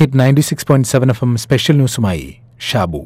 hit ninety six point seven F M special ന്യൂസുമായി ഷാബു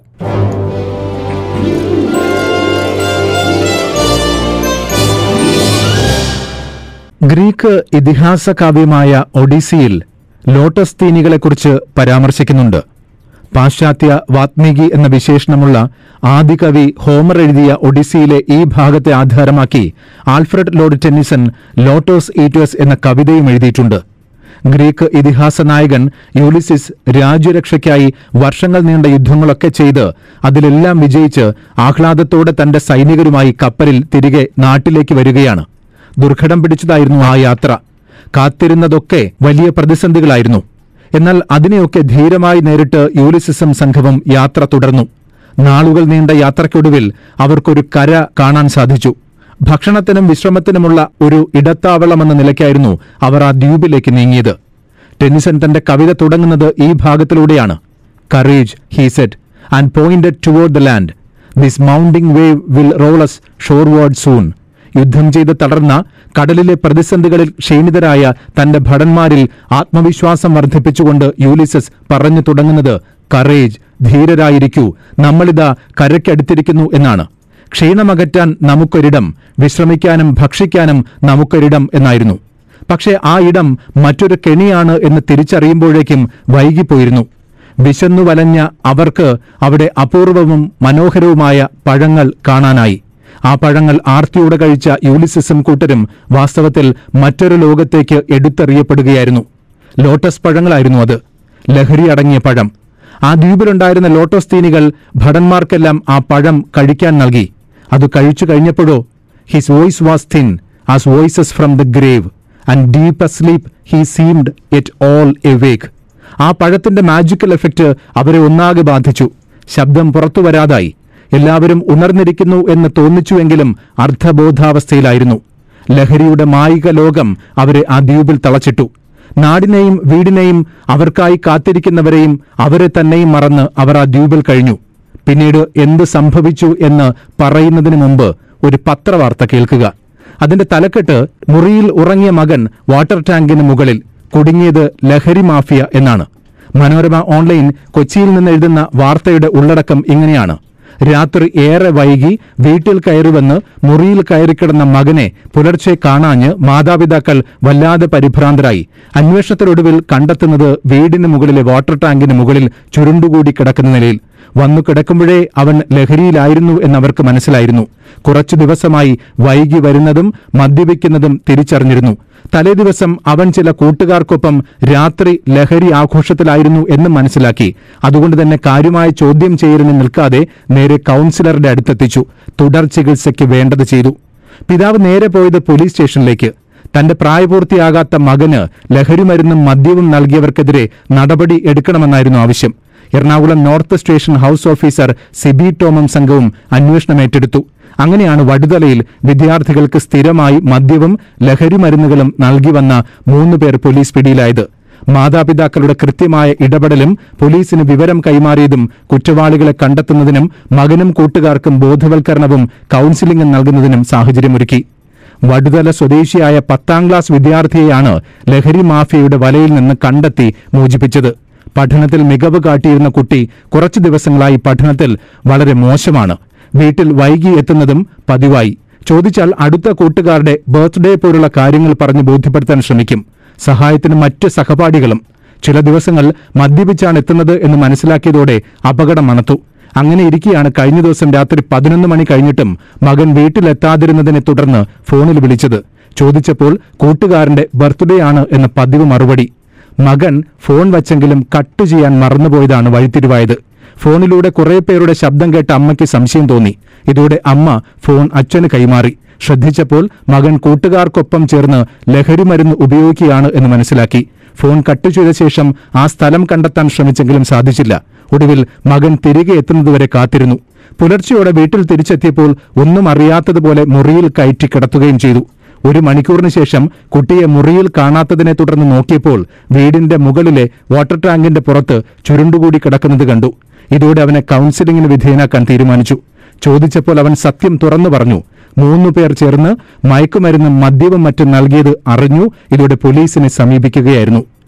ഗ്രീക്ക് ഇതിഹാസ കാവ്യമായ ഒഡീസിയിൽ ലോട്ടസ് തീനികളെക്കുറിച്ച് പരാമർശിക്കുന്നുണ്ട് പാശ്ചാത്യ വാത്മീകി എന്ന വിശേഷണമുള്ള ആദികവി ഹോമർ എഴുതിയ ഒഡീസിയിലെ ഈ ഭാഗത്തെ ആധാരമാക്കി Alfred Lord Tennyson Lotos Eaters എന്ന കവിതയും എഴുതിയിട്ടുണ്ട് ഗ്രീക്ക് ഇതിഹാസ നായകൻ യൂലിസിസ് രാജ്യരക്ഷയ്ക്കായി വർഷങ്ങൾ നീണ്ട യുദ്ധങ്ങളൊക്കെ ചെയ്ത് അതിലെല്ലാം വിജയിച്ച് ആഹ്ലാദത്തോടെ തന്റെ സൈനികരുമായി കപ്പലിൽ തിരികെ നാട്ടിലേക്ക് വരികയാണ് ദുർഘടം പിടിച്ചതായിരുന്നു ആ യാത്ര കാത്തിരുന്നതൊക്കെ വലിയ പ്രതിസന്ധികളായിരുന്നു എന്നാൽ അതിനെയൊക്കെ ധീരമായി നേരിട്ട് യൂലിസിസം സംഘവും യാത്ര തുടർന്നു നാളുകൾ നീണ്ട യാത്രയ്ക്കൊടുവിൽ അവർക്കൊരു കര കാണാൻ സാധിച്ചു ഭക്ഷണത്തിനും വിശ്രമത്തിനുമുള്ള ഒരു ഇടത്താവളമെന്ന നിലയ്ക്കായിരുന്നു അവർ ആ ദ്വീപിലേക്ക് നീങ്ങിയത് ടെന്നിസൺ തന്റെ കവിത തുടങ്ങുന്നത് ഈ ഭാഗത്തിലൂടെയാണ് courage he set and pointed toward the land this mounting wave will roll us shoreward soon യുദ്ധം ചെയ്ത് തളർന്ന കടലിലെ പ്രതിസന്ധികളിൽ ക്ഷീണിതരായ തന്റെ ഭടന്മാരിൽ ആത്മവിശ്വാസം വർദ്ധിപ്പിച്ചുകൊണ്ട് യൂലിസസ് പറഞ്ഞു തുടങ്ങുന്നത് കറേജ് ധീരരായിരിക്കൂ നമ്മളിതാ കരയ്ക്കടുത്തിരിക്കുന്നു എന്നാണ് ക്ഷീണമകറ്റാൻ നമുക്കൊരിടം വിശ്രമിക്കാനും ഭക്ഷിക്കാനും നമുക്കൊരിടം എന്നായിരുന്നു പക്ഷേ ആ ഇടം മറ്റൊരു കെണിയാണ് എന്ന് തിരിച്ചറിയുമ്പോഴേക്കും വൈകിപ്പോയിരുന്നു വിശന്നു വലഞ്ഞ അവർക്ക് അവിടെ അപൂർവവും മനോഹരവുമായ പഴങ്ങൾ കാണാനായി ആ പഴങ്ങൾ ആർത്തിയോടെ കഴിച്ച യൂലിസിസും കൂട്ടരും വാസ്തവത്തിൽ മറ്റൊരു ലോകത്തേക്ക് എടുത്തെറിയപ്പെടുകയായിരുന്നു ലോട്ടസ് പഴങ്ങളായിരുന്നു അത് ലഹരി അടങ്ങിയ പഴം ആ ദ്വീപിലുണ്ടായിരുന്ന ലോട്ടസ് തീനികൾ ഭടന്മാർക്കെല്ലാം ആ പഴം കഴിക്കാൻ നൽകി അത് കഴിച്ചു കഴിഞ്ഞപ്പോഴോ his voice was thin as voices from the grave and deep asleep he seemed yet all awake ആ പഴത്തിന്റെ മാജിക്കൽ എഫക്റ്റ് അവരെ ഒന്നാകെ ബാധിച്ചു ശബ്ദം പുറത്തു വരാതായി എല്ലാവരും ഉണർന്നിരിക്കുന്നു എന്ന് തോന്നിച്ചുവെങ്കിലും അർദ്ധബോധാവസ്ഥയിലായിരുന്നു ലഹരിയുടെ മായിക ലോകം അവരെ ആ ദ്വീപിൽ തളച്ചിട്ടു നാടിനെയും വീടിനെയും അവർക്കായി കാത്തിരിക്കുന്നവരെയും അവരെ തന്നെയും മറന്ന് അവർ ആ ദ്വീപിൽ കഴിഞ്ഞു പിന്നീട് എന്ത് സംഭവിച്ചു എന്ന് പറയുന്നതിന് മുമ്പ് ഒരു പത്രവാർത്ത കേൾക്കുക അതിന്റെ തലക്കെട്ട് മുറിയിൽ ഉറങ്ങിയ മകൻ വാട്ടർ ടാങ്കിന് മുകളിൽ കുടുങ്ങിയത് ലഹരി മാഫിയ എന്നാണ് മനോരമ ഓൺലൈൻ കൊച്ചിയിൽ നിന്ന് എഴുതുന്ന വാർത്തയുടെ ഉള്ളടക്കം ഇങ്ങനെയാണ് രാത്രി ഏറെ വൈകി വീട്ടിൽ കയറുവന്ന് മുറിയിൽ കയറിക്കിടന്ന മകനെ പുലർച്ചെ കാണാഞ്ഞ് മാതാപിതാക്കൾ വല്ലാതെ പരിഭ്രാന്തരായി അന്വേഷണത്തിനൊടുവിൽ കണ്ടെത്തുന്നത് വീടിന് മുകളിലെ വാട്ടർ ടാങ്കിന് മുകളിൽ ചുരുണ്ടുകൂടി കിടക്കുന്ന നിലയിൽ വന്നു കിടക്കുമ്പോഴേ അവൻ ലഹരിയിലായിരുന്നു എന്നവർക്ക് മനസ്സിലായിരുന്നു കുറച്ചു ദിവസമായി വൈകി വരുന്നതും മദ്യപിക്കുന്നതും തിരിച്ചറിഞ്ഞിരുന്നു തലേ ദിവസം അവൻ ചില കൂട്ടുകാർക്കൊപ്പം രാത്രി ലഹരി ആഘോഷത്തിലായിരുന്നു എന്നും മനസ്സിലാക്കി അതുകൊണ്ട് തന്നെ കാര്യമായ ചോദ്യം ചെയ്യലിന് നിൽക്കാതെ നേരെ കൌൺസിലറുടെ അടുത്തെത്തിച്ചു തുടർ ചികിത്സയ്ക്ക് വേണ്ടത് ചെയ്തു പിതാവ് നേരെ പോയത് പോലീസ് സ്റ്റേഷനിലേക്ക് തന്റെ പ്രായപൂർത്തിയാകാത്ത മകന് ലഹരിമരുന്നും മദ്യവും നൽകിയവർക്കെതിരെ നടപടി എടുക്കണമെന്നായിരുന്നു ആവശ്യം Ernakulam north station house officer Siby ടോമം സംഘവും അന്വേഷണം ഏറ്റെടുത്തു അങ്ങനെയാണ് വടുതലയിൽ വിദ്യാർത്ഥികൾക്ക് സ്ഥിരമായി മദ്യവും ലഹരിമരുന്നുകളും നൽകി വന്ന മൂന്ന് പേർ പോലീസ് പിടിയിലായത് മാതാപിതാക്കളുടെ കൃത്യമായ ഇടപെടലും പോലീസിന് വിവരം കൈമാറിയതും കുറ്റവാളികളെ കണ്ടെത്തുന്നതിനും മകനും കൂട്ടുകാർക്കും ബോധവൽക്കരണവും കൌൺസിലിംഗും നൽകുന്നതിനും സാഹചര്യമൊരുക്കി വടുതല സ്വദേശിയായ പത്താം ക്ലാസ് വിദ്യാർത്ഥിയെയാണ് ലഹരി മാഫിയയുടെ വലയിൽ നിന്ന് കണ്ടെത്തി മോചിപ്പിച്ചത് പഠനത്തിൽ മികവ് കാട്ടിയിരുന്ന കുട്ടി കുറച്ചു ദിവസങ്ങളായി പഠനത്തിൽ വളരെ മോശമാണ് വീട്ടിൽ വൈകി എത്തുന്നതും പതിവായി ചോദിച്ചാൽ അടുത്ത കൂട്ടുകാരുടെ ബർത്ത്ഡേ പോലുള്ള കാര്യങ്ങൾ പറഞ്ഞ് ബോധ്യപ്പെടുത്താൻ ശ്രമിക്കും സഹായത്തിന് മറ്റ് സഹപാഠികളും ചില ദിവസങ്ങൾ മദ്യപിച്ചാണ് എത്തുന്നത് എന്ന് മനസ്സിലാക്കിയതോടെ അപകടം മണത്തു അങ്ങനെ ഇരിക്കെയാണ് കഴിഞ്ഞ ദിവസം രാത്രി പതിനൊന്ന് മണി കഴിഞ്ഞിട്ടും മകൻ വീട്ടിലെത്താതിരുന്നതിനെ തുടർന്ന് ഫോണിൽ വിളിച്ചത് ചോദിച്ചപ്പോൾ കൂട്ടുകാരന്റെ ബർത്ത്ഡേ ആണ് എന്ന പതിവ് മറുപടി മകൻ ഫോൺ വച്ചെങ്കിലും കട്ട് ചെയ്യാൻ മറന്നുപോയതാണ് വഴിത്തിരിവായത് ഫോണിലൂടെ കുറെ പേരുടെ ശബ്ദം കേട്ട അമ്മയ്ക്ക് സംശയം തോന്നി ഇതോടെ അമ്മ ഫോൺ അച്ഛന് കൈമാറി ശ്രദ്ധിച്ചപ്പോൾ മകൻ കൂട്ടുകാർക്കൊപ്പം ചേർന്ന് ലഹരിമരുന്ന് ഉപയോഗിക്കുകയാണ് എന്ന് മനസ്സിലാക്കി ഫോൺ കട്ട് ചെയ്ത ശേഷം ആ സ്ഥലം കണ്ടെത്താൻ ശ്രമിച്ചെങ്കിലും സാധിച്ചില്ല ഒടുവിൽ മകൻ തിരികെ എത്തുന്നതുവരെ കാത്തിരുന്നു പുലർച്ചെയോടെ വീട്ടിൽ തിരിച്ചെത്തിയപ്പോൾ ഒന്നും അറിയാത്തതുപോലെ മുറിയിൽ കയറ്റി കിടത്തുകയും ചെയ്തു ഒരു മണിക്കൂറിന് ശേഷം കുട്ടിയെ മുറിയിൽ കാണാത്തതിനെ തുടർന്ന് നോക്കിയപ്പോൾ വീടിന്റെ മുകളിലെ വാട്ടർ ടാങ്കിന്റെ പുറത്ത് ചുരുണ്ടുകൂടി കിടക്കുന്നത് കണ്ടു ഇതോടെ അവനെ കൌൺസിലിംഗിന് വിധേയനാക്കാൻ തീരുമാനിച്ചു ചോദിച്ചപ്പോൾ അവൻ സത്യം തുറന്നു പറഞ്ഞു മൂന്നു പേർ ചേർന്ന് മയക്കുമരുന്നും മദ്യവും മറ്റും നൽകിയത് അറിഞ്ഞു ഇതോടെ പോലീസിനെ സമീപിക്കുകയായിരുന്നു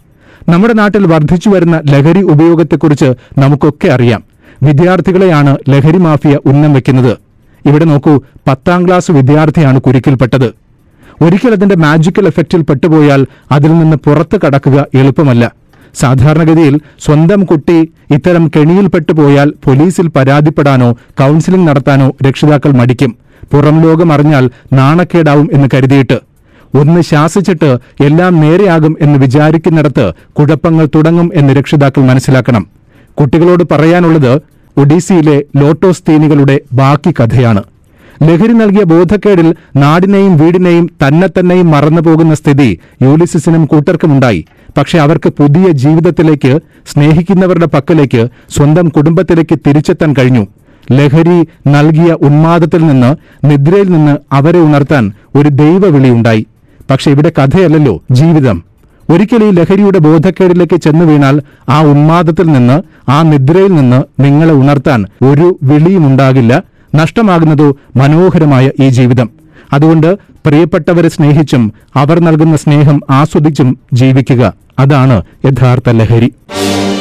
നമ്മുടെ നാട്ടിൽ വർദ്ധിച്ചു വരുന്ന ലഹരി ഉപയോഗത്തെക്കുറിച്ച് നമുക്കൊക്കെ അറിയാം വിദ്യാർത്ഥികളെയാണ് ലഹരി മാഫിയ ഉന്നം വെക്കുന്നത് ഇവിടെ നോക്കൂ പത്താം ക്ലാസ് വിദ്യാർത്ഥിയാണ് കുരുക്കിൽപ്പെട്ടത് ഒരിക്കൽ അതിന്റെ മാജിക്കൽ എഫക്റ്റിൽ പെട്ടുപോയാൽ അതിൽ നിന്ന് പുറത്തു കടക്കുക എളുപ്പമല്ല സാധാരണഗതിയിൽ സ്വന്തം കുട്ടി ഇത്തരം കെണിയിൽപ്പെട്ടു പോയാൽ പോലീസിൽ പരാതിപ്പെടാനോ കൌൺസിലിംഗ് നടത്താനോ രക്ഷിതാക്കൾ മടിക്കും പുറം ലോകം അറിഞ്ഞാൽ നാണക്കേടാവും എന്ന് കരുതിയിട്ട് ഒന്ന് ശാസിച്ചിട്ട് എല്ലാം നേരെയാകും എന്ന് വിചാരിക്കുന്നിടത്ത് കുഴപ്പങ്ങൾ തുടങ്ങും എന്ന് രക്ഷിതാക്കൾ മനസ്സിലാക്കണം കുട്ടികളോട് പറയാനുള്ളത് ഒഡീസിയിലെ ലോട്ടോസ് തീനികളുടെ ബാക്കി കഥയാണ് ലഹരി നൽകിയ ബോധക്കേടിൽ നാടിനെയും വീടിനെയും തന്നെ തന്നെയും മറന്നു പോകുന്ന സ്ഥിതി യൂലിസിസിനും കൂട്ടർക്കുമുണ്ടായി പക്ഷെ അവർക്ക് പുതിയ ജീവിതത്തിലേക്ക് സ്നേഹിക്കുന്നവരുടെ പക്കലേക്ക് സ്വന്തം കുടുംബത്തിലേക്ക് തിരിച്ചെത്താൻ കഴിഞ്ഞു ലഹരി നൽകിയ ഉന്മാദത്തിൽ നിന്ന് നിദ്രയിൽ നിന്ന് അവരെ ഉണർത്താൻ ഒരു ദൈവവിളിയുണ്ടായി പക്ഷെ ഇവിടെ കഥയല്ലല്ലോ ജീവിതം ഒരിക്കൽ ഈ ലഹരിയുടെ ബോധക്കേടിലേക്ക് ചെന്നു വീണാൽ ആ ഉന്മാദത്തിൽ നിന്ന് ആ നിദ്രയിൽ നിന്ന് നിങ്ങളെ ഉണർത്താൻ ഒരു വിളിയുമുണ്ടാകില്ല നഷ്ടമാകുന്നതോ മനോഹരമായ ഈ ജീവിതം അതുകൊണ്ട് പ്രിയപ്പെട്ടവരെ സ്നേഹിച്ചും അവർ നൽകുന്ന സ്നേഹം ആസ്വദിച്ചും ജീവിക്കുക അതാണ് യഥാർത്ഥ ലഹരി